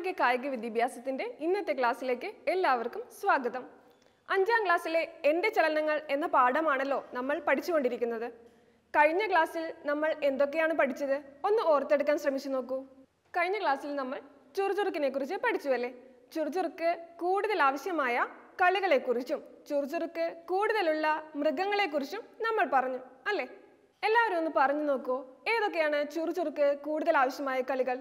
ആരോഗ്യ കായിക വിദ്യാഭ്യാസത്തിന്റെ ഇന്നത്തെ ക്ലാസ്സിലേക്ക് എല്ലാവർക്കും സ്വാഗതം അഞ്ചാം ക്ലാസ്സിലെ എൻ്റെ ചലനങ്ങൾ എന്ന പാഠമാണല്ലോ നമ്മൾ പഠിച്ചുകൊണ്ടിരിക്കുന്നത് കഴിഞ്ഞ ക്ലാസ്സിൽ നമ്മൾ എന്തൊക്കെയാണ് പഠിച്ചത് ഒന്ന് ഓർത്തെടുക്കാൻ ശ്രമിച്ചു നോക്കൂ കഴിഞ്ഞ ക്ലാസ്സിൽ നമ്മൾ ചുറുചുറുക്കിനെ കുറിച്ച് പഠിച്ചു അല്ലേ ചുറുചുറുക്ക് കൂടുതൽ ആവശ്യമായ കളികളെക്കുറിച്ചും ചുറുചുറുക്ക് കൂടുതലുള്ള മൃഗങ്ങളെക്കുറിച്ചും നമ്മൾ പറഞ്ഞു അല്ലേ എല്ലാവരും ഒന്ന് പറഞ്ഞു നോക്കൂ ഏതൊക്കെയാണ് ചുറുചുറുക്ക് കൂടുതൽ ആവശ്യമായ കളികൾ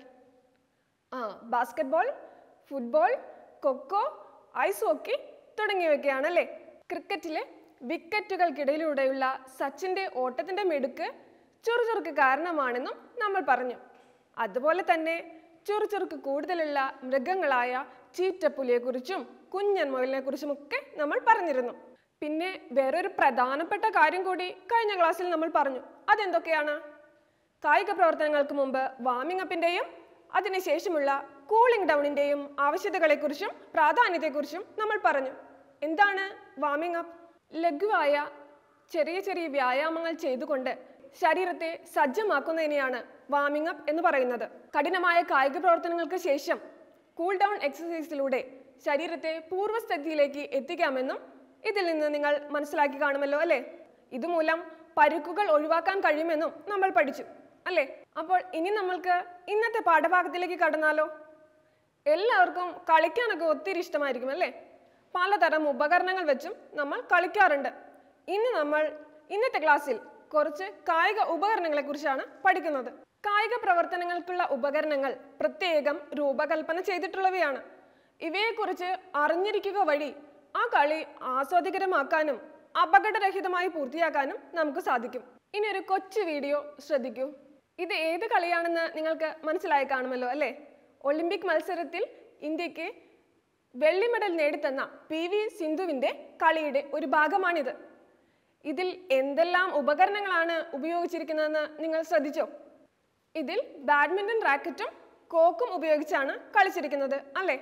ആ basketball football kho kho ice hockey തുടങ്ങിയവയൊക്കെയാണ് അല്ലേ ക്രിക്കറ്റിലെ വിക്കറ്റുകൾക്കിടയിലൂടെയുള്ള സച്ചിന്റെ ഓട്ടത്തിന്റെ മിടുക്ക് ചുറുചുറുക്ക് കാരണമാണെന്നും നമ്മൾ പറഞ്ഞു അതുപോലെ തന്നെ ചുറുചുറുക്ക് കൂടുതലുള്ള മൃഗങ്ങളായ ചീറ്റപ്പുലിയെക്കുറിച്ചും കുഞ്ഞൻ മുയലിനെ കുറിച്ചുമൊക്കെ നമ്മൾ പറഞ്ഞിരുന്നു പിന്നെ വേറൊരു പ്രധാനപ്പെട്ട കാര്യം കൂടി കഴിഞ്ഞ ക്ലാസ്സിൽ നമ്മൾ പറഞ്ഞു അതെന്തൊക്കെയാണ് കായിക പ്രവർത്തനങ്ങൾക്ക് മുമ്പ് വാമിംഗ് അപ്പിന്റെയും അതിനുശേഷമുള്ള കൂളിംഗ് ഡൗണിന്റെയും ആവശ്യകതകളെക്കുറിച്ചും പ്രാധാന്യത്തെക്കുറിച്ചും നമ്മൾ പറഞ്ഞു എന്താണ് വാമിംഗ് അപ്പ് ലഘുവായ ചെറിയ ചെറിയ വ്യായാമങ്ങൾ ചെയ്തുകൊണ്ട് ശരീരത്തെ സജ്ജമാക്കുന്നതിനെയാണ് വാമിംഗ് അപ്പ് എന്ന് പറയുന്നത് കഠിനമായ കായിക പ്രവർത്തനങ്ങൾക്ക് ശേഷം കൂൾ ഡൗൺ എക്സസൈസിലൂടെ ശരീരത്തെ പൂർവ്വസ്ഥിതിയിലേക്ക് എത്തിക്കാമെന്നും ഇതിൽ നിന്ന് നിങ്ങൾ മനസ്സിലാക്കി കാണുമല്ലോ അല്ലേ ഇതുമൂലം പരുക്കുകൾ ഒഴിവാക്കാൻ കഴിയുമെന്നും നമ്മൾ പഠിച്ചു അല്ലേ അപ്പോൾ ഇനി നമ്മൾക്ക് ഇന്നത്തെ പാഠഭാഗത്തിലേക്ക് കടന്നാലോ എല്ലാവർക്കും കളിക്കാനൊക്കെ ഒത്തിരി ഇഷ്ടമായിരിക്കും അല്ലേ പലതരം ഉപകരണങ്ങൾ വെച്ചും നമ്മൾ കളിക്കാറുണ്ട് ഇന്ന് നമ്മൾ ഇന്നത്തെ ക്ലാസ്സിൽ കുറച്ച് കായിക ഉപകരണങ്ങളെ കുറിച്ചാണ് പഠിക്കുന്നത് കായിക പ്രവർത്തനങ്ങൾക്കുള്ള ഉപകരണങ്ങൾ പ്രത്യേകം രൂപകൽപ്പന ചെയ്തിട്ടുള്ളവയാണ് ഇവയെക്കുറിച്ച് അറിഞ്ഞിരിക്കുക വഴി ആ കളി ആസ്വാദികരമാക്കാനും അപകടരഹിതമായി പൂർത്തിയാക്കാനും നമുക്ക് സാധിക്കും ഇനി ഒരു കൊച്ചു വീഡിയോ ശ്രദ്ധിക്കൂ ഇത് ഏത് കളിയാണെന്ന് നിങ്ങൾക്ക് മനസ്സിലായി കാണുമല്ലോ അല്ലേ ഒളിമ്പിക് മത്സരത്തിൽ ഇന്ത്യക്ക് വെള്ളി മെഡൽ നേടിത്തന്ന പി വി സിന്ധുവിന്റെ കളിയുടെ ഒരു ഭാഗമാണിത് ഇതിൽ എന്തെല്ലാം ഉപകരണങ്ങളാണ് ഉപയോഗിച്ചിരിക്കുന്നതെന്ന് നിങ്ങൾ ശ്രദ്ധിച്ചോ ഇതിൽ ബാഡ്മിന്റൺ റാക്കറ്റും കോക്കും ഉപയോഗിച്ചാണ് കളിച്ചിരിക്കുന്നത് അല്ലേ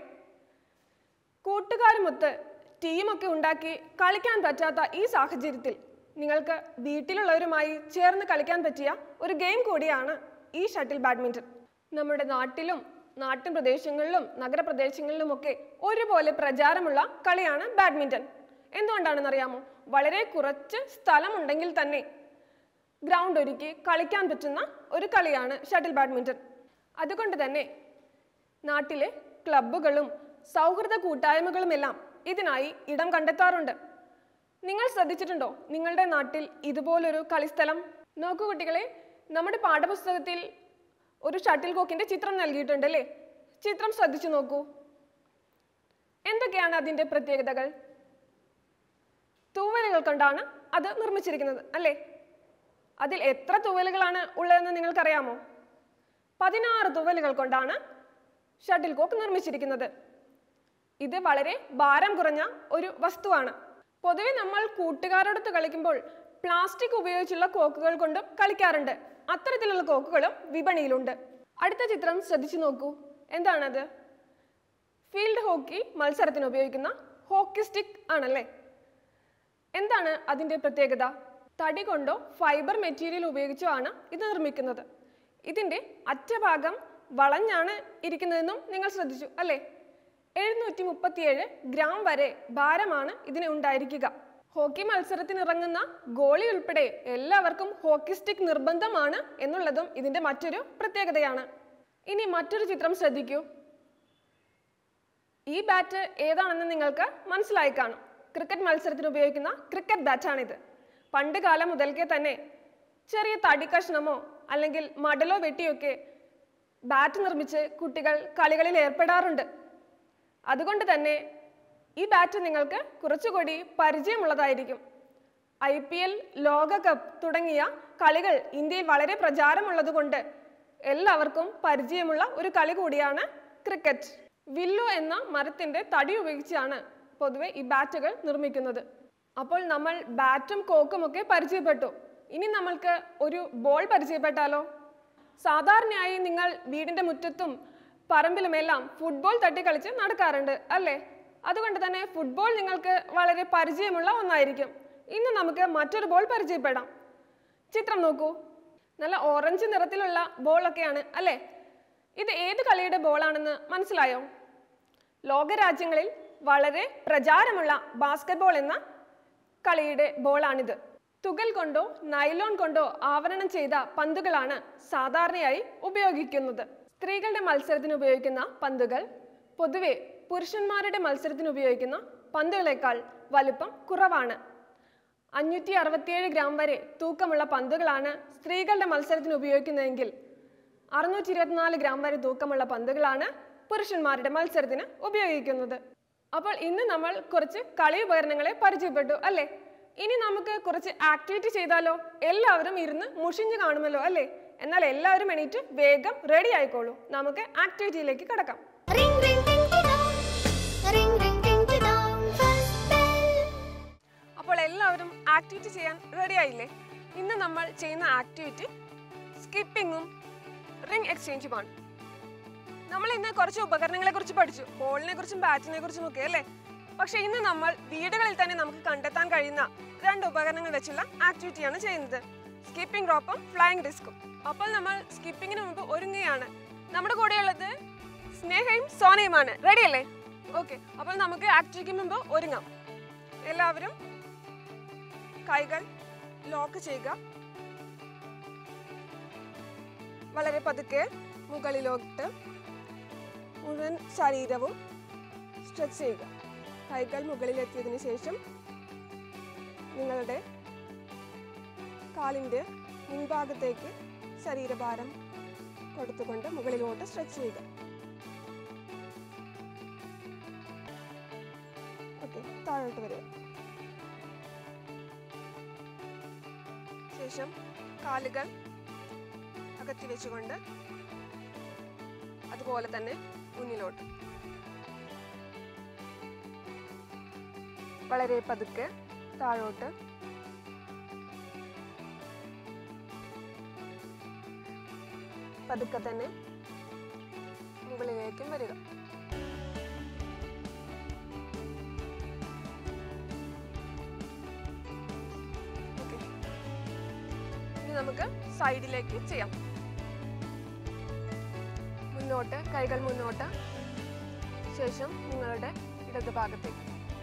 കൂട്ടുകാരുമൊത്ത് ടീമൊക്കെ ഉണ്ടാക്കി കളിക്കാൻ പറ്റാത്ത ഈ സാഹചര്യത്തിൽ നിങ്ങൾക്ക് വീട്ടിലുള്ളവരുമായി ചേർന്ന് കളിക്കാൻ പറ്റിയ ഒരു ഗെയിം കൂടിയാണ് ഈ ഷട്ടിൽ ബാഡ്മിന്റൺ നമ്മുടെ നാട്ടിലും നാട്ടിൻ പ്രദേശങ്ങളിലും നഗരപ്രദേശങ്ങളിലുമൊക്കെ ഒരുപോലെ പ്രചാരമുള്ള കളിയാണ് ബാഡ്മിന്റൺ എന്തുകൊണ്ടാണെന്ന് അറിയാമോ വളരെ കുറച്ച് സ്ഥലമുണ്ടെങ്കിൽ തന്നെ ഗ്രൗണ്ട് ഒരുക്കി കളിക്കാൻ പറ്റുന്ന ഒരു കളിയാണ് ഷട്ടിൽ ബാഡ്മിന്റൺ അതുകൊണ്ട് തന്നെ നാട്ടിലെ ക്ലബ്ബുകളും സൗഹൃദ കൂട്ടായ്മകളുമെല്ലാം ഇതിനായി ഇടം കണ്ടെത്താറുണ്ട് നിങ്ങൾ ശ്രദ്ധിച്ചിട്ടുണ്ടോ നിങ്ങളുടെ നാട്ടിൽ ഇതുപോലൊരു കളിസ്ഥലം നോക്കൂ കുട്ടികളെ നമ്മുടെ പാഠപുസ്തകത്തിൽ ഒരു ഷട്ടിൽ കോക്കിന്റെ ചിത്രം നൽകിയിട്ടുണ്ട് അല്ലേ ചിത്രം ശ്രദ്ധിച്ചു നോക്കൂ എന്തൊക്കെയാണ് അതിന്റെ പ്രത്യേകതകൾ തൂവലുകൾ കൊണ്ടാണ് അത് നിർമ്മിച്ചിരിക്കുന്നത് അല്ലേ അതിൽ എത്ര തൂവലുകളാണ് ഉള്ളതെന്ന് നിങ്ങൾക്കറിയാമോ പതിനാറ് തൂവലുകൾ കൊണ്ടാണ് ഷട്ടിൽ കോക്ക് നിർമ്മിച്ചിരിക്കുന്നത് ഇത് വളരെ ഭാരം കുറഞ്ഞ ഒരു വസ്തുവാണ് പൊതുവെ നമ്മൾ കൂട്ടുകാരോടൊത്ത് കളിക്കുമ്പോൾ പ്ലാസ്റ്റിക് ഉപയോഗിച്ചുള്ള കോക്കുകൾ കൊണ്ടും കളിക്കാറുണ്ട് അത്തരത്തിലുള്ള കോക്കുകളും വിപണിയിലുണ്ട് അടുത്ത ചിത്രം ശ്രദ്ധിച്ചു നോക്കൂ എന്താണത് ഫീൽഡ് ഹോക്കി മത്സരത്തിന് ഉപയോഗിക്കുന്ന ഹോക്കി സ്റ്റിക്ക് ആണല്ലേ എന്താണ് അതിന്റെ പ്രത്യേകത തടി കൊണ്ടോ ഫൈബർ മെറ്റീരിയൽ ഉപയോഗിച്ചോ ആണ് ഇത് നിർമ്മിക്കുന്നത് ഇതിന്റെ അറ്റഭാഗം വളഞ്ഞാണ് ഇരിക്കുന്നതെന്നും നിങ്ങൾ ശ്രദ്ധിച്ചു അല്ലേ എഴുന്നൂറ്റി മുപ്പത്തിയേഴ് ഗ്രാം വരെ ഭാരമാണ് ഇതിന് ഉണ്ടായിരിക്കുക ഹോക്കി മത്സരത്തിന് ഇറങ്ങുന്ന ഗോളി ഉൾപ്പെടെ എല്ലാവർക്കും ഹോക്കി സ്റ്റിക്ക് നിർബന്ധമാണ് എന്നുള്ളതും ഇതിന്റെ മറ്റൊരു പ്രത്യേകതയാണ് ഇനി മറ്റൊരു ചിത്രം ശ്രദ്ധിക്കൂ ഈ ബാറ്റ് ഏതാണെന്ന് നിങ്ങൾക്ക് മനസ്സിലായി കാണും ക്രിക്കറ്റ് മത്സരത്തിന് ഉപയോഗിക്കുന്ന ക്രിക്കറ്റ് ബാറ്റാണിത് പണ്ട് കാലം മുതൽക്കേ തന്നെ ചെറിയ തടി കഷ്ണമോ അല്ലെങ്കിൽ മടലോ വെട്ടിയൊക്കെ ബാറ്റ് നിർമ്മിച്ച് കുട്ടികൾ കളികളിൽ ഏർപ്പെടാറുണ്ട് അതുകൊണ്ട് തന്നെ ഈ ബാറ്റ് നിങ്ങൾക്ക് കുറച്ചുകൂടി പരിചയമുള്ളതായിരിക്കും ഐ പി എൽ ലോകകപ്പ് തുടങ്ങിയ കളികൾ ഇന്ത്യയിൽ വളരെ പ്രചാരമുള്ളതുകൊണ്ട് എല്ലാവർക്കും പരിചയമുള്ള ഒരു കളി കൂടിയാണ് ക്രിക്കറ്റ് വില്ലു എന്ന മരത്തിന്റെ തടി ഉപയോഗിച്ചാണ് പൊതുവെ ഈ ബാറ്റുകൾ നിർമ്മിക്കുന്നത് അപ്പോൾ നമ്മൾ ബാറ്റും കോക്കും ഒക്കെ പരിചയപ്പെട്ടു ഇനി നമ്മൾക്ക് ഒരു ബോൾ പരിചയപ്പെട്ടാലോ സാധാരണയായി നിങ്ങൾ വീടിന്റെ മുറ്റത്തും പറമ്പിലുമെല്ലാം ഫുട്ബോൾ തട്ടി കളിച്ച് നടക്കാറുണ്ട് അല്ലേ അതുകൊണ്ട് തന്നെ ഫുട്ബോൾ നിങ്ങൾക്ക് വളരെ പരിചയമുള്ള ഒന്നായിരിക്കും ഇന്ന് നമുക്ക് മറ്റൊരു ബോൾ പരിചയപ്പെടാം ചിത്രം നോക്കൂ നല്ല ഓറഞ്ച് നിറത്തിലുള്ള ബോളൊക്കെയാണ് അല്ലേ ഇത് ഏത് കളിയുടെ ബോളാണെന്ന് മനസ്സിലായോ ലോകരാജ്യങ്ങളിൽ വളരെ പ്രചാരമുള്ള ബാസ്കറ്റ്ബോൾ എന്ന കളിയുടെ ബോളാണിത് തുകൽ കൊണ്ടോ നൈലോൺ കൊണ്ടോ ആവരണം ചെയ്ത പന്തുകളാണ് സാധാരണയായി ഉപയോഗിക്കുന്നത് സ്ത്രീകളുടെ മത്സരത്തിന് ഉപയോഗിക്കുന്ന പന്തുകൾ പൊതുവെ പുരുഷന്മാരുടെ മത്സരത്തിന് ഉപയോഗിക്കുന്ന പന്തുകളേക്കാൾ വലുപ്പം കുറവാണ് അഞ്ഞൂറ്റി അറുപത്തിയേഴ് ഗ്രാം വരെ തൂക്കമുള്ള പന്തുകളാണ് സ്ത്രീകളുടെ മത്സരത്തിന് ഉപയോഗിക്കുന്നതെങ്കിൽ അറുന്നൂറ്റി ഇരുപത്തിനാല് ഗ്രാം വരെ തൂക്കമുള്ള പന്തുകളാണ് പുരുഷന്മാരുടെ മത്സരത്തിന് ഉപയോഗിക്കുന്നത് അപ്പോൾ ഇന്ന് നമ്മൾ കുറച്ച് കളി ഉപകരണങ്ങളെ പരിചയപ്പെട്ടു അല്ലേ ഇനി നമുക്ക് കുറച്ച് ആക്ടിവിറ്റി ചെയ്താലോ എല്ലാവരും ഇരുന്ന് മുഷിഞ്ഞു കാണുമല്ലോ അല്ലേ എന്നാൽ എല്ലാവരും എണീറ്റ് വേഗം റെഡി ആയിക്കോളൂ നമുക്ക് ആക്ടിവിറ്റിയിലേക്ക് കടക്കാം Ring ring ding dong, ring ring ding dong, first bell. അപ്പോൾ എല്ലാവരും ആക്ടിവിറ്റി ചെയ്യാൻ റെഡി ആയില്ലേ ഇന്ന് നമ്മൾ ചെയ്യുന്ന ആക്ടിവിറ്റി സ്കിപ്പിങ്ങും റിംഗ് എക്സ്ചേഞ്ചുമാണ് നമ്മൾ ഇന്ന് കുറച്ച് ഉപകരണങ്ങളെ കുറിച്ച് പഠിച്ചു ബോളിനെ കുറിച്ചും ബാറ്റിനെ കുറിച്ചും ഒക്കെ അല്ലേ പക്ഷെ ഇന്ന് നമ്മൾ വീടുകളിൽ തന്നെ നമുക്ക് കണ്ടെത്താൻ കഴിയുന്ന രണ്ട് ഉപകരണങ്ങൾ വെച്ചുള്ള ആക്ടിവിറ്റിയാണ് ചെയ്യുന്നത് സ്കിപ്പിംഗ് റോപ്പും ഫ്ലൈയിങ് ഡിസ്കും അപ്പോൾ നമ്മൾ സ്കിപ്പിങ്ങിന് മുമ്പ് ഒരുങ്ങുകയാണ് നമ്മുടെ കൂടെയുള്ളത് സ്നേഹയും സോനയുമാണ് റെഡി അല്ലേ ഓക്കെ അപ്പോൾ നമുക്ക് ആക്ടിവിറ്റിക്ക് മുമ്പ് ഒരുങ്ങാം എല്ലാവരും കൈകൾ ലോക്ക് ചെയ്യുക വളരെ പതുക്കെ മുകളിലോട്ട് മുഴുവൻ ശരീരവും സ്ട്രെച്ച് ചെയ്യുക കൈകൾ മുകളിലെത്തിയതിനു ശേഷം നിങ്ങളുടെ കാലിൻ്റെ മുൻഭാഗത്തേക്ക് ശരീരഭാരം കൊടുത്തുകൊണ്ട് മുകളിലോട്ട് സ്ട്രെച്ച് ചെയ്യുക ഓക്കെ താഴോട്ട് വരിക ശേഷം കാലുകൾ അകത്തി വെച്ചുകൊണ്ട് അതുപോലെ തന്നെ മുന്നിലോട്ട് വളരെ പതുക്കെ താഴോട്ട് പതുക്കെ തന്നെ മുകളിലേക്കും വരിക ഓക്കെ ഇനി നമുക്ക് സൈഡിലേക്ക് ചെയ്യാം മുന്നോട്ട് കൈകൾ മുന്നോട്ട് ശേഷം നിങ്ങളുടെ ഇടത് ഭാഗത്തേക്ക്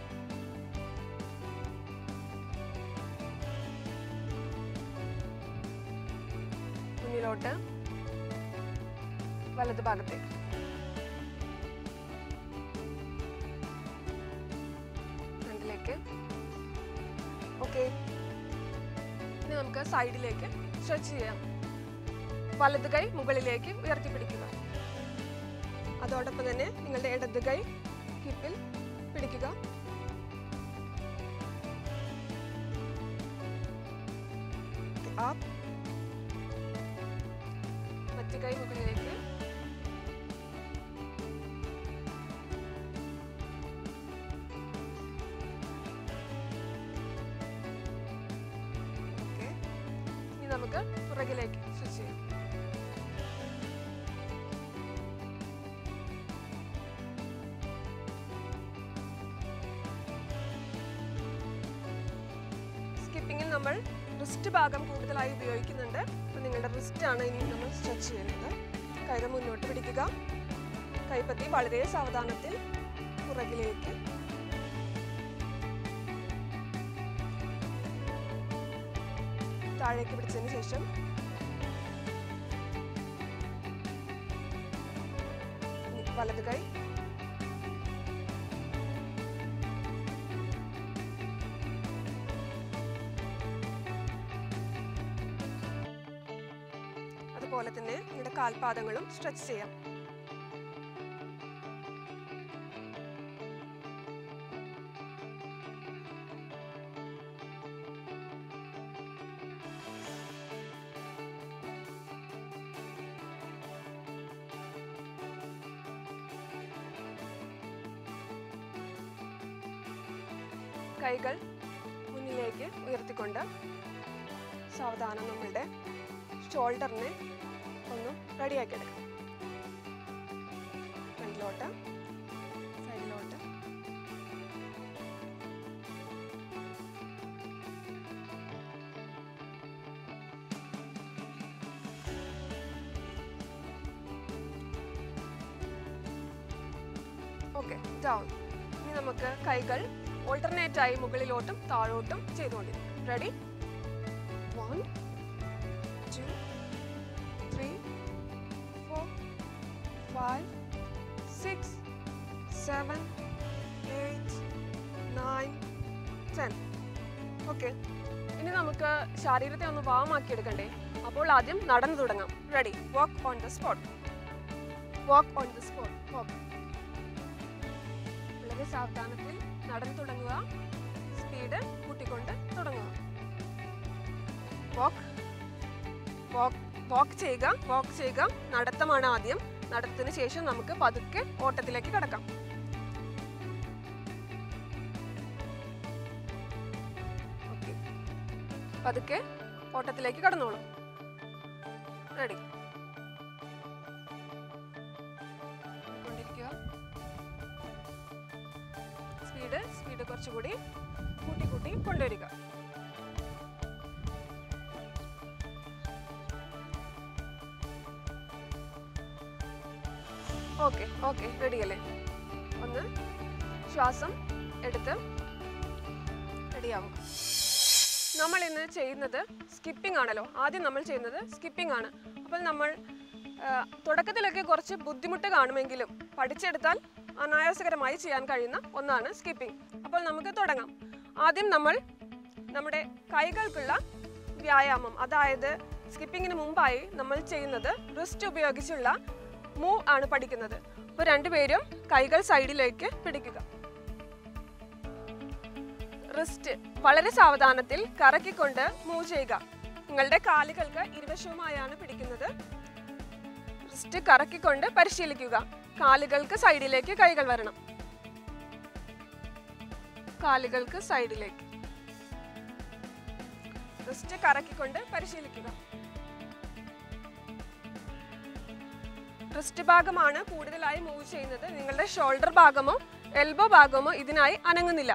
മുന്നിലോട്ട് വലത് ഭാഗത്തേക്ക് ഫ്രണ്ടിലേക്ക് ഓക്കെ ഇനി നമുക്ക് സൈഡിലേക്ക് സ്ട്രെച്ച് ചെയ്യാം വലത് കൈ മുകളിലേക്ക് ഉയർത്തിപ്പിടിക്കുക അതോടൊപ്പം തന്നെ നിങ്ങളുടെ ഇടത് കൈ ഹിപ്പിൽ പിടിക്കുക up. മറ്റു കൈ മുകളിലേക്ക് ഓക്കെ ഇനി നമുക്ക് പുറകിലേക്ക് സ്വിച്ച് ചെയ്യാം സ്കിപ്പിങ്ങിൽ നമ്മൾ റിസ്റ്റ് ഭാഗം കൂടുതലായി ഉപയോഗിക്കുന്നുണ്ട് അപ്പോൾ നിങ്ങളുടെ റിസ്റ്റ് ആണ് ഇനി നമ്മൾ സ്ട്രെച്ച് ചെയ്യുന്നത് കൈകൾ മുന്നോട്ട് പിടിക്കുക കൈപ്പത്തി വളരെ സാവധാനത്തിൽ പുറകിലേക്ക് താഴേക്ക് പിടിച്ചതിന് ശേഷം ഇനി വലത് കൈ അതുപോലെ തന്നെ നിങ്ങളുടെ കാൽപാദങ്ങളും സ്ട്രെച്ച് ചെയ്യാം കൈകൾ മുന്നിലേക്ക് ഉയർത്തിക്കൊണ്ട് സാവധാനം നമ്മളുടെ ഷോൾഡറിനെ ഒന്ന് റെഡിയാക്കി എടുക്കാം ഫ്രണ്ടിലോട്ട് സൈഡിലോട്ട് ഓക്കെ ഡൗൺ ഇനി നമുക്ക് കൈകൾ ഓൾട്ടർനേറ്റ് ആയി മുകളിലോട്ടും താഴോട്ടും ചെയ്തുകൊണ്ടിരിക്കും ready one two three four five six seven eight nine ten okay ഇനി നമുക്ക് ശരീരത്തെ ഒന്ന് വാമാക്കി എടുക്കണ്ടേ അപ്പോൾ ആദ്യം നടന്നു തുടങ്ങാം ready walk on the spot walk on the spot walk വളരെ സാവധാനത്തിൽ നടന്നു തുടങ്ങുക സ്പീഡ് കൂട്ടിക്കൊണ്ട് തുടങ്ങുക വാക്ക് വാക്ക് വാക്ക് ചെയ്യുക വാക്ക് ചെയ്യുക നടത്തമാണ് ആദ്യം നടത്തത്തിന് ശേഷം നമുക്ക് പതുക്കെ ഓട്ടത്തിലേക്ക് കടക്കാം ഓക്കെ പതുക്കെ ഓട്ടത്തിലേക്ക് കടന്നോളൂ റെഡി കൊണ്ടിരിക്കുക സ്പീഡ് സ്പീഡ് കുറച്ചുകൂടി കൂട്ടി കൂട്ടി കൊണ്ടുവരിക ഓക്കെ ഓക്കെ റെഡി അല്ലേ ഒന്ന് ശ്വാസം എടുത്ത് റെഡിയാവുക നമ്മൾ ഇന്ന് ചെയ്യുന്നത് സ്കിപ്പിംഗ് ആണല്ലോ ആദ്യം നമ്മൾ ചെയ്യുന്നത് സ്കിപ്പിംഗ് ആണ് അപ്പോൾ നമ്മൾ ആ, തുടക്കത്തിലൊക്കെ കുറച്ച് ബുദ്ധിമുട്ട് കാണുമെങ്കിലും പഠിച്ചെടുത്താൽ അനായാസകരമായി ചെയ്യാൻ കഴിയുന്ന ഒന്നാണ് സ്കിപ്പിംഗ് അപ്പോൾ നമുക്ക് തുടങ്ങാം ആദ്യം നമ്മൾ നമ്മുടെ കൈകൾക്കുള്ള വ്യായാമം അതായത് സ്കിപ്പിങ്ങിന് മുമ്പായി നമ്മൾ ചെയ്യുന്നത് റിസ്റ്റ് ഉപയോഗിച്ചുള്ള മൂവ് ആണ് പഠിക്കുന്നത് അപ്പോൾ രണ്ടുപേരും കൈകൾ സൈഡിലേക്ക് പിടിക്കുക റിസ്റ്റ് വളരെ സാവധാനത്തിൽ കറക്കിക്കൊണ്ട് മൂവ് ചെയ്യുക നിങ്ങളുടെ കാലുകൾക്ക് ഇരുവശവുമായാണ് പിടിക്കുന്നത് റിസ്റ്റ് കറക്കിക്കൊണ്ട് പരിശീലിക്കുക കാലുകൾക്ക് സൈഡിലേക്ക് കൈകൾ വരണം കാലുകൾക്ക് സൈഡിലേക്ക് റിസ്റ്റ് കറക്കിക്കൊണ്ട് പരിശീലിക്കുക റിസ്റ്റ് ഭാഗമാണ് കൂടുതലായി മൂവ് ചെയ്യുന്നത് നിങ്ങളുടെ ഷോൾഡർ ഭാഗമോ എൽബോ ഭാഗമോ ഇതിനായി അനങ്ങുന്നില്ല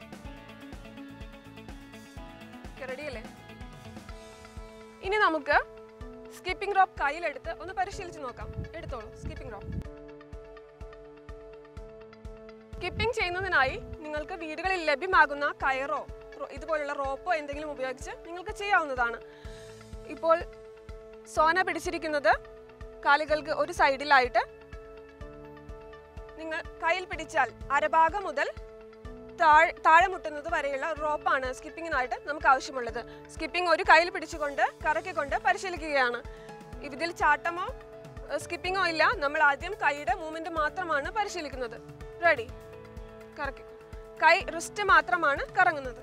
റെഡി അല്ലേ ഇനി നമുക്ക് സ്കിപ്പിംഗ് റോപ്പ് കയ്യിലെടുത്ത് ഒന്ന് പരിശീലിച്ച് നോക്കാം എടുത്തോളൂ സ്കിപ്പിംഗ് റോപ്പ് സ്കിപ്പിംഗ് ചെയ്യുന്നതിനായി നിങ്ങൾക്ക് വീടുകളിൽ ലഭ്യമാകുന്ന കയറോ റോ- ഇതുപോലുള്ള റോപ്പോ എന്തെങ്കിലും ഉപയോഗിച്ച് നിങ്ങൾക്ക് ചെയ്യാവുന്നതാണ് ഇപ്പോൾ സോന പിടിച്ചിരിക്കുന്നത് കാലുകൾക്ക് ഒരു സൈഡിലായിട്ട് നിങ്ങൾ കയ്യിൽ പിടിച്ചാൽ അരഭാഗം മുതൽ താഴെ താഴെ മുട്ടുന്നത് വരെയുള്ള റോപ്പാണ് സ്കിപ്പിങ്ങിനായിട്ട് നമുക്ക് ആവശ്യമുള്ളത് സ്കിപ്പിംഗ് ഒരു കയ്യിൽ പിടിച്ചുകൊണ്ട് കറക്കിക്കൊണ്ട് പരിശീലിക്കുകയാണ് ഇതിൽ ചാട്ടമോ സ്കിപ്പിങ്ങോ ഇല്ല നമ്മൾ ആദ്യം കൈയുടെ മൂവ്മെന്റ് മാത്രമാണ് പരിശീലിക്കുന്നത് റെഡി കറക്കി കൈ റിസ്റ്റ് മാത്രമാണ് കറങ്ങുന്നത്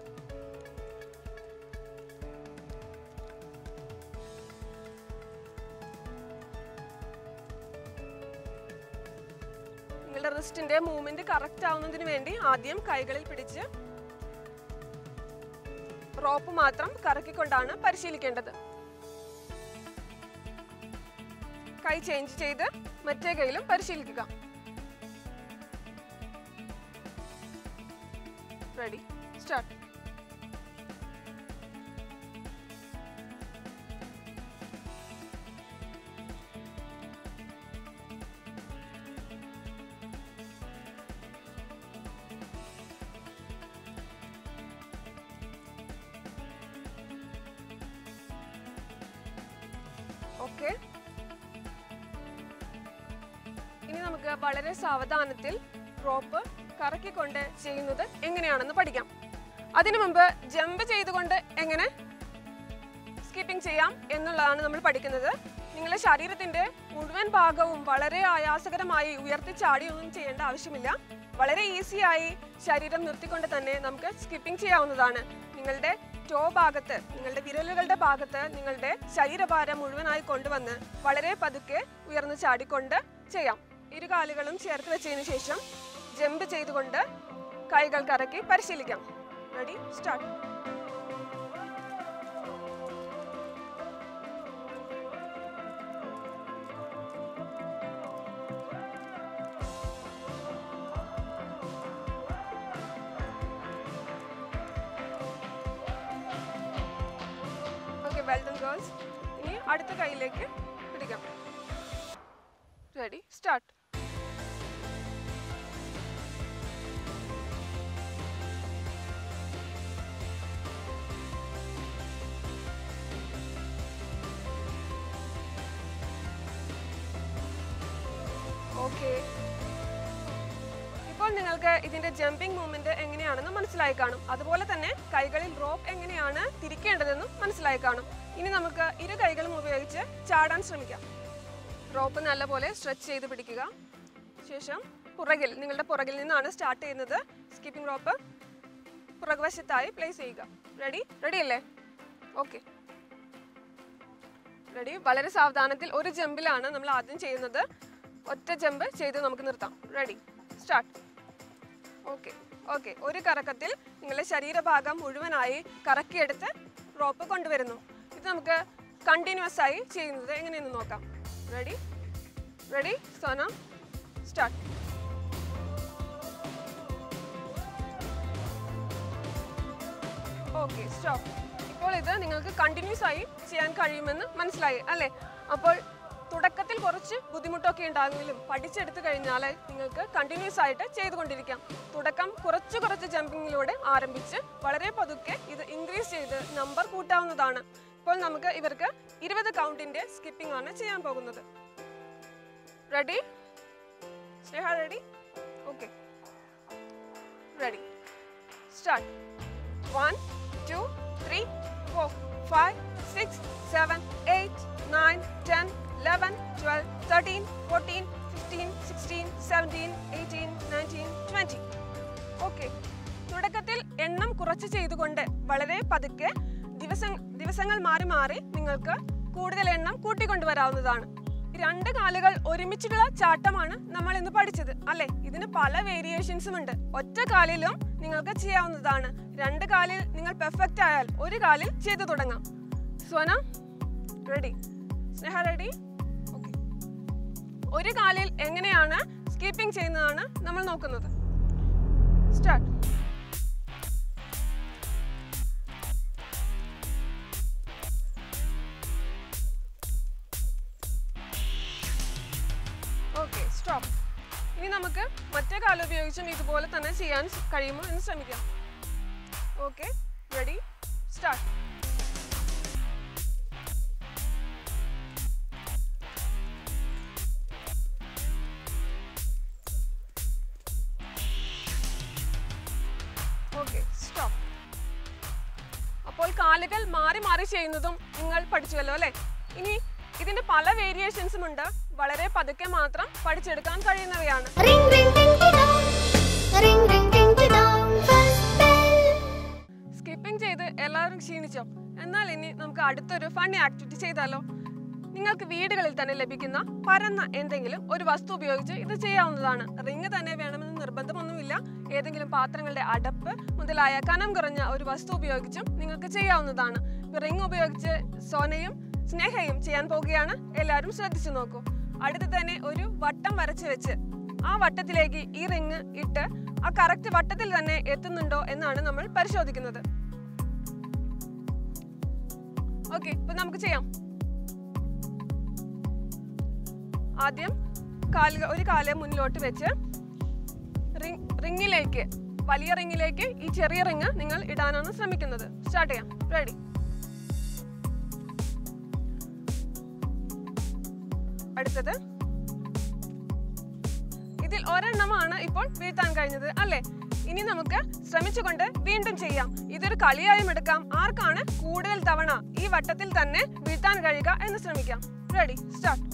നിങ്ങളുടെ റിസ്റ്റിന്റെ മൂവ്മെന്റ് കറക്റ്റ് ആവുന്നതിന് വേണ്ടി ആദ്യം കൈകളിൽ പിടിച്ച് റോപ്പ് മാത്രം കറക്കിക്കൊണ്ടാണ് പരിശീലിക്കേണ്ടത് കൈ ചേഞ്ച് ചെയ്ത് മറ്റേ കൈയിലും പരിശീലിക്കുക റെഡി സ്റ്റാർട്ട് ഓക്കെ ഇനി നമുക്ക് വളരെ സാവധാനത്തിൽ റോപ്പ് കറക്കിക്കൊണ്ട് ചെയ്യുന്നത് എങ്ങനെയാണെന്ന് പഠിക്കാം അതിനു മുമ്പ് ജമ്പ് ചെയ്തുകൊണ്ട് എങ്ങനെ സ്കിപ്പിംഗ് ചെയ്യാം എന്നുള്ളതാണ് നമ്മൾ പഠിക്കുന്നത് നിങ്ങളുടെ ശരീരത്തിന്റെ മുഴുവൻ ഭാഗവും വളരെ ആയാസകരമായി ഉയർത്തി ചാടിയൊന്നും ചെയ്യേണ്ട ആവശ്യമില്ല വളരെ ഈസിയായി ശരീരം നിർത്തിക്കൊണ്ട് തന്നെ നമുക്ക് സ്കിപ്പിംഗ് ചെയ്യാവുന്നതാണ് നിങ്ങളുടെ ടോ ഭാഗത്ത് നിങ്ങളുടെ വിരലുകളുടെ ഭാഗത്ത് നിങ്ങളുടെ ശരീരഭാരം മുഴുവനായി കൊണ്ടുവന്ന് വളരെ പതുക്കെ ഉയർന്നു ചാടിക്കൊണ്ട് ചെയ്യാം ഇരു കാലുകളും ചേർത്ത് വെച്ചതിന് ശേഷം ജമ്പ് ചെയ്തുകൊണ്ട് കൈകൾ കറക്കി പരിശീലിക്കാം ready start okay well done girls ഇനി അടുത്ത കൈയിലേക്ക് പിടിക്കാം റെഡി സ്റ്റാർട്ട് ഓക്കെ ഇപ്പോൾ നിങ്ങൾക്ക് ഇതിന്റെ ജമ്പിംഗ് മൂവ്മെന്റ് എങ്ങനെയാണെന്ന് മനസ്സിലായി കാണും അതുപോലെ തന്നെ കൈകളിൽ റോപ്പ് എങ്ങനെയാണ് തിരിക്കേണ്ടതെന്നും മനസ്സിലായി കാണും ഇനി നമുക്ക് ഇരു കൈകളും ഉപയോഗിച്ച് ചാടാൻ ശ്രമിക്കാം റോപ്പ് നല്ലപോലെ സ്ട്രെച്ച് ചെയ്ത് പിടിക്കുക ശേഷം പുറകിൽ നിങ്ങളുടെ പുറകിൽ നിന്നാണ് സ്റ്റാർട്ട് ചെയ്യുന്നത് സ്കിപ്പിംഗ് റോപ്പ് പുറകുവശത്തായി പ്ലേസ് ചെയ്യുക റെഡി റെഡി അല്ലേ ഓക്കെ റെഡി വളരെ സാവധാനത്തിൽ ഒരു ജമ്പിലാണ് നമ്മൾ ആദ്യം ചെയ്യുന്നത് ഒറ്റ ജമ്പ് ചെയ്ത് നമുക്ക് നിർത്താം റെഡി സ്റ്റാർട്ട് ഓക്കെ ഓക്കെ ഒരു കറക്കത്തിൽ നിങ്ങളുടെ ശരീരഭാഗം മുഴുവനായി കറക്കിയെടുത്ത് റോപ്പ് കൊണ്ടുവരുന്നു ഇത് നമുക്ക് കണ്ടിന്യൂസ് ആയി ചെയ്യുന്നത് എങ്ങനെയെന്ന് നോക്കാം ready ready Sona start okay stop ഇപ്പോൾ ഇത് നിങ്ങൾക്ക് കണ്ടിന്യൂസ് ആയി ചെയ്യാൻ കഴിയുമെന്ന് മനസ്സിലായി അല്ലേ അപ്പോൾ തുടക്കത്തിൽ കുറച്ച് ബുദ്ധിമുട്ടൊക്കെ ഉണ്ടാകുമെങ്കിലും പഠിച്ചെടുത്തു കഴിഞ്ഞാൽ നിങ്ങൾക്ക് കണ്ടിന്യൂസ് ആയിട്ട് ചെയ്തുകൊണ്ടിരിക്കാം തുടക്കം കുറച്ച് കുറച്ച് ജമ്പിങ്ങിലൂടെ ആരംഭിച്ച് വളരെ പതുക്കെ ഇത് ഇൻക്രീസ് ചെയ്ത് നമ്പർ കൂട്ടാവുന്നതാണ് ഇപ്പോൾ നമുക്ക് ഇവർക്ക് ഇരുപത് കൗണ്ടിന്റെ സ്കിപ്പിംഗ് ആണ് ചെയ്യാൻ പോകുന്നത് ready Sneha ready okay ready start One, two, three, four, five, six, seven, eight, nine, ten, eleven, twelve, thirteen, fourteen, fifteen, sixteen, seventeen, eighteen, nineteen, twenty. Okay തുടക്കത്തിൽ എണ്ണം കുറച്ച് ചെയ്തുകൊണ്ട് വളരെ പതുക്കെ ദിവസം ദിവസങ്ങൾ മാറി മാറി നിങ്ങൾക്ക് കൂടുതൽ എണ്ണം കൂട്ടിക്കൊണ്ടുവരാവുന്നതാണ് രണ്ട് കാലുകൾ ഒരുമിച്ചുള്ള ചാട്ടമാണ് നമ്മൾ ഇന്ന് പഠിച്ചത് അല്ലെ ഇതിന് പല വേരിയേഷൻസും ഉണ്ട് ഒറ്റ കാലിലും നിങ്ങൾക്ക് ചെയ്യാവുന്നതാണ് രണ്ട് കാലിൽ നിങ്ങൾ പെർഫെക്റ്റ് ആയാൽ ഒരു കാലിൽ ചെയ്തു തുടങ്ങാം Sona ready Sneha ready okay ഒരു കാലിൽ എങ്ങനെയാണ് സ്കീപ്പിംഗ് ചെയ്യുന്നതാണ് നമ്മൾ നോക്കുന്നത് സ്റ്റാർട്ട് ഓക്കെ സ്റ്റോപ്പ് ഇനി നമുക്ക് മറ്റേ കാലം ഉപയോഗിച്ചും ഇതുപോലെ തന്നെ ചെയ്യാൻ സ് കഴിയുമോ എന്ന് ശ്രമിക്കാം okay ready start okay stop അപ്പോൾ കാലുകൾ മാറി മാറി ചെയ്യുന്നതും നിങ്ങൾ പഠിച്ചുവല്ലോ അല്ലേ ഇനി ഇതിന്റെ പല വേരിയേഷൻസും ഉണ്ട് വളരെ പതുക്കെ മാത്രം പഠിച്ചെടുക്കാൻ കഴിയുന്നവയാണ് Ring ring ding dong. Ring ring ding dong. First bell. Skipping ചെയ്ത് എല്ലാവരും ക്ഷീണിച്ചോ എന്നാൽ ഇനി നമുക്ക് അടുത്തൊരു ഫണ്ണി ആക്ടിവിറ്റി ചെയ്താലോ നിങ്ങൾക്ക് വീടുകളിൽ തന്നെ ലഭിക്കുന്ന പരന്ന എന്തെങ്കിലും ഒരു വസ്തു ഉപയോഗിച്ച് ഇത് ചെയ്യാവുന്നതാണ് റിങ് തന്നെ വേണമെന്ന് നിർബന്ധമൊന്നുമില്ല ഏതെങ്കിലും പാത്രങ്ങളുടെ അടപ്പ് മുതലായ കനം കുറഞ്ഞ ഒരു വസ്തു ഉപയോഗിച്ചും നിങ്ങൾക്ക് ചെയ്യാവുന്നതാണ് റിങ് ഉപയോഗിച്ച് സോനയും സ്നേഹയും ചെയ്യാൻ പോകുകയാണ് എല്ലാവരും ശ്രദ്ധിച്ചു നോക്കൂ അടുത്ത് തന്നെ ഒരു വട്ടം വരച്ച് വെച്ച് ആ വട്ടത്തിലേക്ക് ഈ റിങ് ഇട്ട് ആ കറക്റ്റ് വട്ടത്തിൽ തന്നെ എത്തുന്നുണ്ടോ എന്നാണ് നമ്മൾ പരിശോധിക്കുന്നത് ഓക്കെ ഇപ്പൊ നമുക്ക് ചെയ്യാം ആദ്യം കാല് ഒരു കാല് മുന്നിലോട്ട് വെച്ച് റിങ് റിങ്ങിലേക്ക് വലിയ റിങ്ങിലേക്ക് ഈ ചെറിയ റിങ് നിങ്ങൾ ഇടാനാണ് ശ്രമിക്കുന്നത് സ്റ്റാർട്ട് ചെയ്യാം റെഡി അടുത്തത് ഇതിൽ ഒരെണ്ണമാണ് ഇപ്പോൾ വീഴ്ത്താൻ കഴിഞ്ഞത് അല്ലേ ഇനി നമുക്ക് ശ്രമിച്ചുകൊണ്ട് വീണ്ടും ചെയ്യാം ഇതൊരു കളിയായും എടുക്കാം ആർക്കാണ് കൂടുതൽ തവണ ഈ വട്ടത്തിൽ തന്നെ വീഴ്ത്താൻ കഴിയുക എന്ന് ശ്രമിക്കാം ready start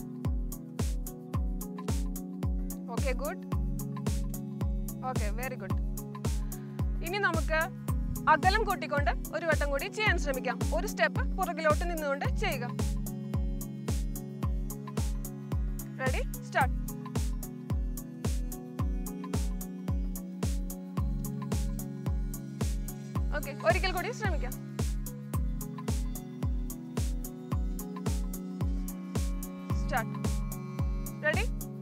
okay good okay very good ഇനി നമുക്ക് അകലം കൂട്ടിക്കൊണ്ട് ഒരു വട്ടം കൂടി ചെയ്യാൻ ശ്രമിക്കാം ഒരു സ്റ്റെപ്പ് പുറകിലോട്ട് നിന്നുകൊണ്ട് ചെയ്യുക റെഡി സ്റ്റാർട്ട് ഓക്കെ ഒരിക്കൽ കൂടി ശ്രമിക്കാം സ്റ്റാർട്ട് റെഡി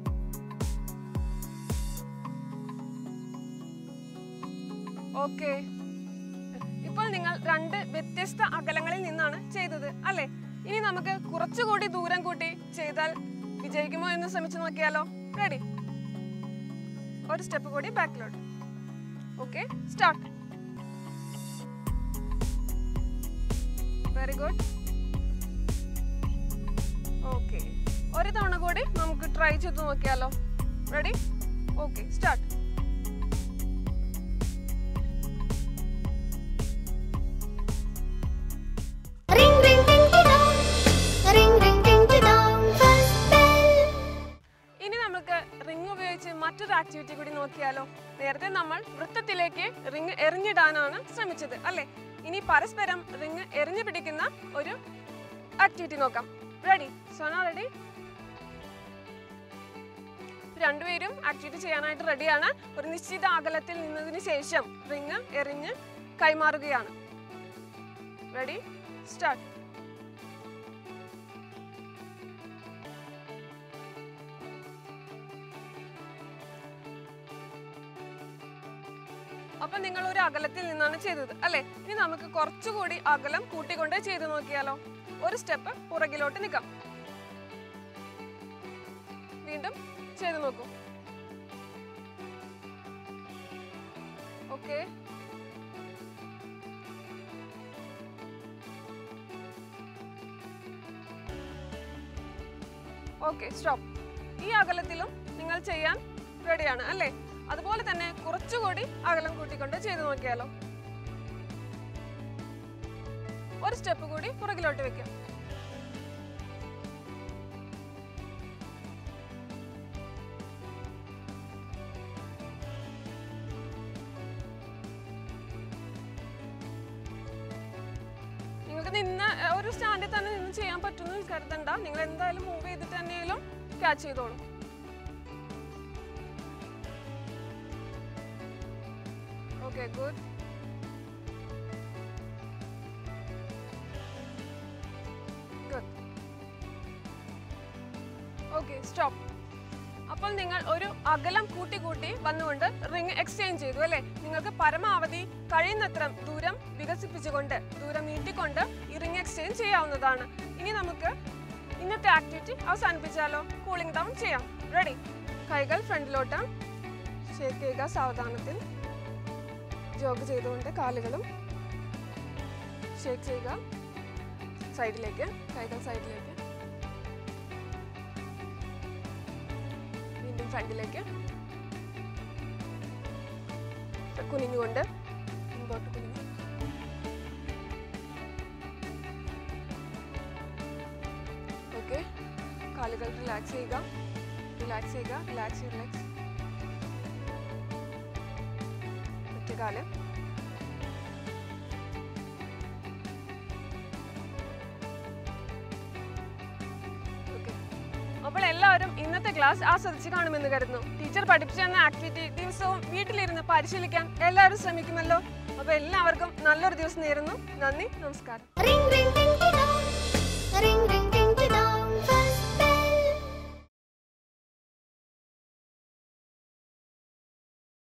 ഓക്കെ ഇപ്പോൾ നിങ്ങൾ രണ്ട് വ്യത്യസ്ത അകലങ്ങളിൽ നിന്നാണ് ചെയ്തത് അല്ലേ ഇനി നമുക്ക് കുറച്ചുകൂടി ദൂരം കൂട്ടി ചെയ്താൽ വിജയിക്കുമോ എന്ന് ശ്രമിച്ചു നോക്കിയാലോ റെഡി ഒരു സ്റ്റെപ്പ് കൂടി ബാക്കിലോട്ട് okay start very good okay ഒരു തവണ കൂടി നമുക്ക് ട്രൈ ചെയ്ത് നോക്കിയാലോ ready okay start Ring ring ding dong. Ring ring ding dong. First bell. ഇനി നമുക്ക് റിംഗ് ഉപയോഗിച്ച് മറ്റൊരു ആക്ടിവിറ്റി കൂടി നോക്കിയാലോ നേരത്തെ നമ്മൾ വൃത്തത്തിലേക്ക് റിംഗ് എറിഞ്ഞിടാനാണ് ശ്രമിച്ചത് അല്ലേ ഇനി പരസ്പരം റിംഗ് എറിഞ്ഞു പിടിക്കുന്ന ഒരു ആക്ടിവിറ്റി നോക്കാം റെഡി സോന റെഡി രണ്ടുപേരും ആക്ടിവിറ്റി ചെയ്യാനായിട്ട് റെഡിയാണ് ഒരു നിശ്ചിത അകലത്തിൽ നിന്നതിന് ശേഷം റിംഗ് എറിഞ്ഞ് കൈമാറുകയാണ് റെഡി സ്റ്റാർട്ട് അപ്പൊ നിങ്ങൾ ഒരു അകലത്തിൽ നിന്നാണ് ചെയ്തത് അല്ലെ ഇനി നമുക്ക് കുറച്ചുകൂടി അകലം കൂട്ടിക്കൊണ്ട് ചെയ്ത് നോക്കിയാലോ ഒരു സ്റ്റെപ്പ് പുറകിലോട്ട് നിൽക്കാം വീണ്ടും ചെയ്ത് നോക്കൂ ഓക്കെ ഓക്കെ സ്റ്റോപ്പ് ഈ അകലത്തിലും നിങ്ങൾ ചെയ്യാൻ റെഡിയാണ് അല്ലേ അതുപോലെ തന്നെ കുറച്ചുകൂടി അകലം കൂട്ടിക്കൊണ്ട് ചെയ്തു നോക്കിയാലോ ഒരു സ്റ്റെപ്പ് കൂടി പുറകിലോട്ട് വെക്കാം നിങ്ങൾക്ക് നിന്ന് ഏർ, ഒരു സ്റ്റാൻഡിൽ തന്നെ നിന്ന് ചെയ്യാൻ പറ്റുമെന്ന് കരുതണ്ട നിങ്ങൾ എന്തായാലും മൂവ് ചെയ്തിട്ട് തന്നെയാലും ക്യാച്ച് ചെയ്തോളൂ okay good good okay stop അപ്പോൾ നിങ്ങൾ ഒരു അകലം കൂട്ടി കൂട്ടി വന്നുകൊണ്ട് റിംഗ് എക്സ്ചേഞ്ച് ചെയ്തു അല്ലേ നിങ്ങൾക്ക് പരമാവധി കഴിയുന്നത്ര ദൂരം വികസിപ്പിച്ചുകൊണ്ട് ദൂരം നീട്ടിക്കൊണ്ട് ഈ റിംഗ് എക്സ്ചേഞ്ച് ചെയ്യാവുന്നതാണ് ഇനി നമുക്ക് ഇന്നത്തെ ആക്ടിവിറ്റി അവസാനിപ്പിച്ചാലോ കൂളിംഗ് ഡൗൺ ചെയ്യാം റെഡി കൈകൾ ഫ്രണ്ടിലോട്ട് ഷേക്ക് ചെയ്യുക സാവധാനത്തിൽ ജോഗ് ചെയ്തുകൊണ്ട് കാലുകളും ഷേക്ക് ചെയ്യുക സൈഡിലേക്ക് കൈകൾ സൈഡിലേക്ക് വീണ്ടും ഫ്രണ്ടിലേക്ക് കുനിഞ്ഞുകൊണ്ട് മുമ്പോട്ട് കുനിഞ്ഞു ഓക്കെ കാലുകൾ റിലാക്സ് ചെയ്യുക റിലാക്സ് ചെയ്യുക റിലാക്സ് റിലാക്സ് ഒറ്റ കാല് Okay. അപ്പോൾ എല്ലാവരും ഇന്നത്തെ ക്ലാസ് ആസ്വദിച്ച് കാണുമെന്ന് കരുതുന്നു ടീച്ചർ പഠിപ്പിച്ചു തന്ന ആക്ടിവിറ്റി ദിവസവും വീട്ടിലിരുന്ന് പരിശീലിക്കാൻ എല്ലാവരും ശ്രമിക്കുമല്ലോ അപ്പോൾ എല്ലാവർക്കും നല്ലൊരു ദിവസം നേരുന്നു നന്ദി നമസ്കാരം Ring ring ding dong. Ring ring